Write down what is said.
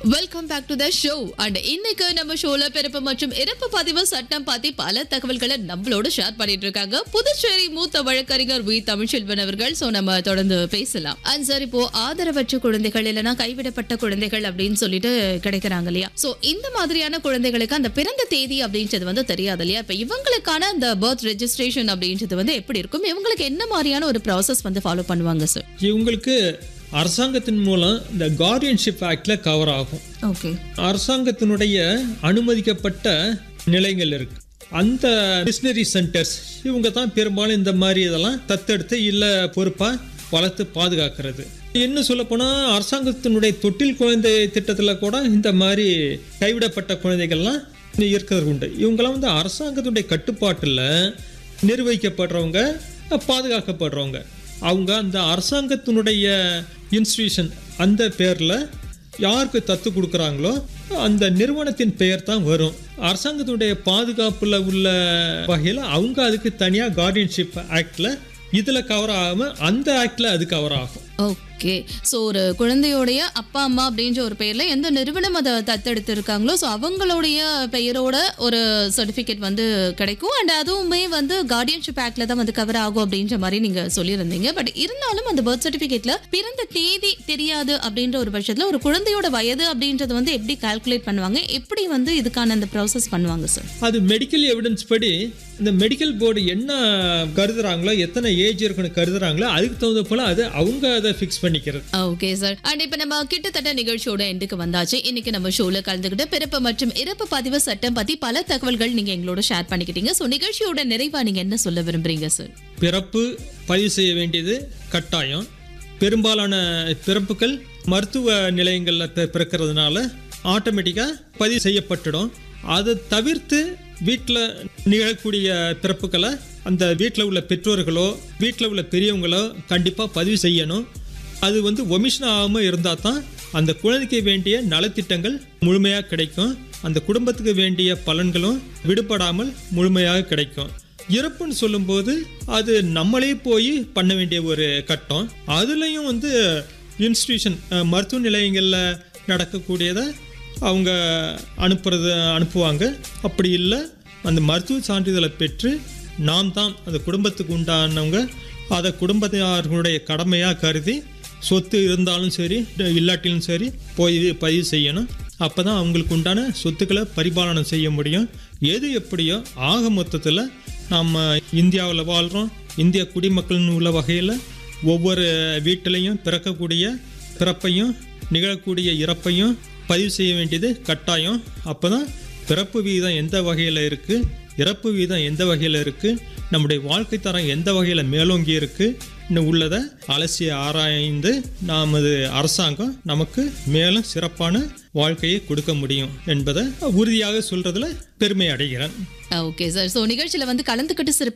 welcome back to the show and இன்னைக்கு நம்ம ஷோல பிறப்பு மற்றும் இறப்பு பதிவு சட்டம் பத்தி பல தகவல்களை நம்மளோட ஷேர் பண்ணிட்டு இருக்காங்க புதுச்சேரி மூத்த வழக்கறிஞர் வி தமிழ்ச்செல்வன் அவர்கள் சோ நம்ம தொடர்ந்து பேசலாம் அண்ட் சார் இப்போ ஆதரவற்ற குழந்தைகள் இல்லைன்னா கைவிடப்பட்ட குழந்தைகள் அப்படின்னு சொல்லிட்டு கிடைக்கிறாங்க இல்லையா சோ இந்த மாதிரியான குழந்தைகளுக்கு அந்த பிறந்த தேதி அப்படின்றது வந்து தெரியாது இல்லையா இப்ப இவங்களுக்கான அந்த பர்த் ரெஜிஸ்ட்ரேஷன் அப்படின்றது வந்து எப்படி இருக்கும் இவங்களுக்கு என்ன மாதிரியான ஒரு ப்ராசஸ் வந்து ஃபாலோ பண்ணுவாங்க சார் இவங்களுக்கு அரசாங்கத்தின் மூலம் இந்த கார்டியன்ஷிப் ஆக்டில் கவர் ஆகும் ஓகே அரசாங்கத்தினுடைய அனுமதிக்கப்பட்ட நிலையங்கள் இருக்கு அந்த மிஷினரி சென்டர்ஸ் இவங்க தான் பெரும்பாலும் இந்த மாதிரி இதெல்லாம் தத்தெடுத்து இல்லை பொறுப்பாக வளர்த்து பாதுகாக்கிறது இன்னும் சொல்லப்போனால் அரசாங்கத்தினுடைய தொட்டில் குழந்தை திட்டத்தில் கூட இந்த மாதிரி கைவிடப்பட்ட குழந்தைகள்லாம் இருக்கிறது உண்டு இவங்கெல்லாம் வந்து அரசாங்கத்தினுடைய கட்டுப்பாட்டில் நிர்வகிக்கப்படுறவங்க பாதுகாக்கப்படுறவங்க அவங்க அந்த அரசாங்கத்தினுடைய இன்ஸ்டிடியூஷன் அந்த பேரில் யாருக்கு தத்து கொடுக்குறாங்களோ அந்த நிறுவனத்தின் பெயர் தான் வரும் அரசாங்கத்தினுடைய பாதுகாப்பில் உள்ள வகையில் அவங்க அதுக்கு தனியாக கார்டியன்ஷிப் ஆக்டில் இதில் கவர் ஆகாமல் அந்த ஆக்டில் அது கவர் ஆகும் ஓகே ஸோ ஒரு குழந்தையோடைய அப்பா அம்மா அப்படின்ற ஒரு பெயர்ல எந்த நிறுவனம் அதை தத்தெடுத்து இருக்காங்களோ ஸோ அவங்களுடைய பெயரோட ஒரு சர்டிஃபிகேட் வந்து கிடைக்கும் அண்ட் அதுவுமே வந்து கார்டியன்ஷிப் ஆக்ட்ல தான் வந்து கவர் ஆகும் அப்படின்ற மாதிரி நீங்க சொல்லியிருந்தீங்க பட் இருந்தாலும் அந்த பர்த் சர்டிஃபிகேட்ல பிறந்த தேதி தெரியாது அப்படின்ற ஒரு பட்சத்தில் ஒரு குழந்தையோட வயது அப்படின்றது வந்து எப்படி கால்குலேட் பண்ணுவாங்க எப்படி வந்து இதுக்கான அந்த ப்ராசஸ் பண்ணுவாங்க சார் அது மெடிக்கல் எவிடன்ஸ் படி இந்த மெடிக்கல் போர்டு என்ன கருதுறாங்களோ எத்தனை ஏஜ் இருக்குன்னு கருதுறாங்களோ அதுக்கு தகுந்த போல அது அவங்க அதை ஃபிக்ஸ் பண்ணிக்கிறது ஓகே சார் அண்ட் இப்போ நம்ம கிட்டத்தட்ட நிகழ்ச்சியோட எண்டுக்கு வந்தாச்சு இன்னைக்கு நம்ம ஷோல கலந்துக்கிட்ட பிறப்பு மற்றும் இறப்பு பதிவு சட்டம் பத்தி பல தகவல்கள் நீங்க எங்களோட ஷேர் பண்ணிக்கிட்டீங்க ஸோ நிகழ்ச்சியோட நிறைவா நீங்க என்ன சொல்ல விரும்புறீங்க சார் பிறப்பு பதிவு செய்ய வேண்டியது கட்டாயம் பெரும்பாலான பிறப்புகள் மருத்துவ நிலையங்களில் பி- பிறக்கிறதுனால ஆட்டோமேட்டிக்காக பதிவு செய்யப்பட்டுடும் அதை தவிர்த்து வீட்டில் நிகழக்கூடிய பிறப்புகளை அந்த வீட்டில் உள்ள பெற்றோர்களோ வீட்டில் உள்ள பெரியவங்களோ கண்டிப்பாக பதிவு செய்யணும் அது வந்து ஒமிஷன் ஆகாமல் இருந்தால் தான் அந்த குழந்தைக்கு வேண்டிய நலத்திட்டங்கள் முழுமையாக கிடைக்கும் அந்த குடும்பத்துக்கு வேண்டிய பலன்களும் விடுபடாமல் முழுமையாக கிடைக்கும் இறப்புன்னு சொல்லும்போது அது நம்மளே போய் பண்ண வேண்டிய ஒரு கட்டம் அதுலேயும் வந்து இன்ஸ்டிடியூஷன் மருத்துவ நிலையங்களில் நடக்கக்கூடியதை அவங்க அனுப்புறது அனுப்புவாங்க அப்படி இல்லை அந்த மருத்துவ சான்றிதழை பெற்று நாம் தான் அந்த குடும்பத்துக்கு உண்டானவங்க அதை குடும்பத்தினர்களுடைய கடமையாக கருதி சொத்து இருந்தாலும் சரி இல்லாட்டிலும் சரி போய் பதிவு செய்யணும் அப்போ தான் அவங்களுக்கு உண்டான சொத்துக்களை பரிபாலனம் செய்ய முடியும் எது எப்படியோ ஆக மொத்தத்தில் நம்ம இந்தியாவில் வாழ்கிறோம் இந்திய குடிமக்கள்னு உள்ள வகையில் ஒவ்வொரு வீட்டிலையும் பிறக்கக்கூடிய பிறப்பையும் நிகழக்கூடிய இறப்பையும் பதிவு செய்ய வேண்டியது கட்டாயம் அப்போ தான் பிறப்பு வீதம் எந்த வகையில் இருக்குது இறப்பு வீதம் எந்த வகையில் இருக்குது நம்முடைய வாழ்க்கை தரம் எந்த வகையில் மேலோங்கி இருக்குது இன்னும் உள்ளதை அலசி ஆராய்ந்து நமது அரசாங்கம் நமக்கு மேலும் சிறப்பான வாழ்க்கையை கொடுக்க முடியும் என்பதை உறுதியாக சொல்றதுல பெருமை அடைகிறேன் ஓகே சார் ஸோ நிகழ்ச்சியில வந்து கலந்துக்கிட்டு சிறப்பு